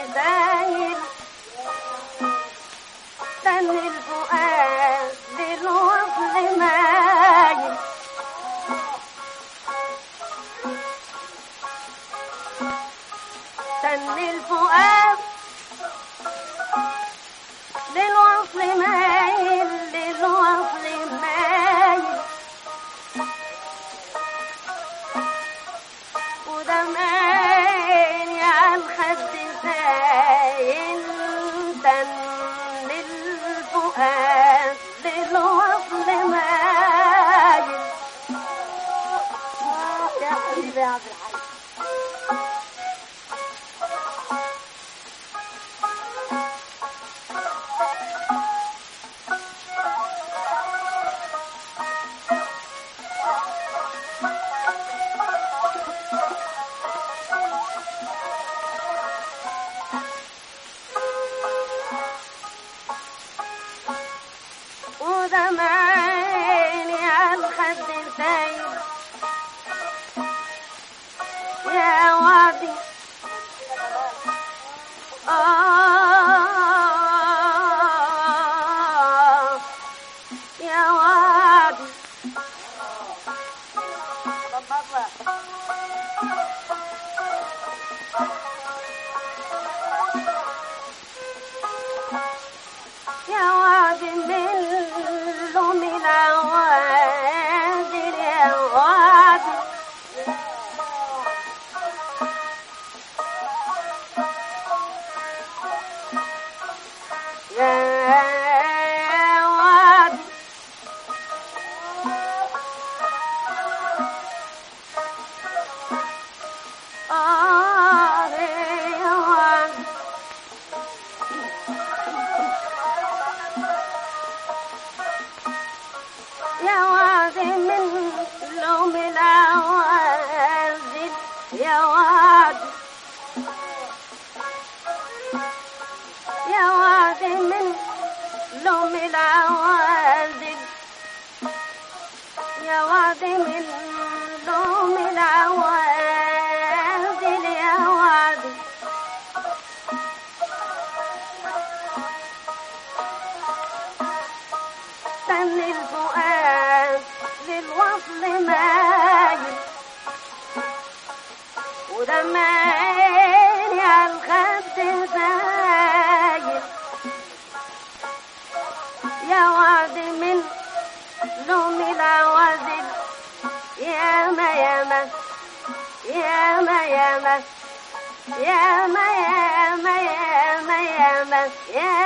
سايل تن الفؤاد للوصل مايل تن الفؤاد للوصل مايل للوصل مايل ودمعين يا الخد سايل تن للفؤاد للوصل مايل يا حبيبي يا عبد الحي ودمعين يا الخد سايل يا وادي آه يا وادي يا وادي من لوم العوادي يا وادي يا وادي آه يا وادي يا وادي من لوم العوادي يا وادي يا وادي من لوم العوادي يا وادي من لوم العوادي يا وادي تن الفؤاد للوصل مايل ودمعين يا الخد سايل يا وادي من لوم العوازل يا ما يا ما يا ما يا ما يا ما يا ما يا ما يا ما يا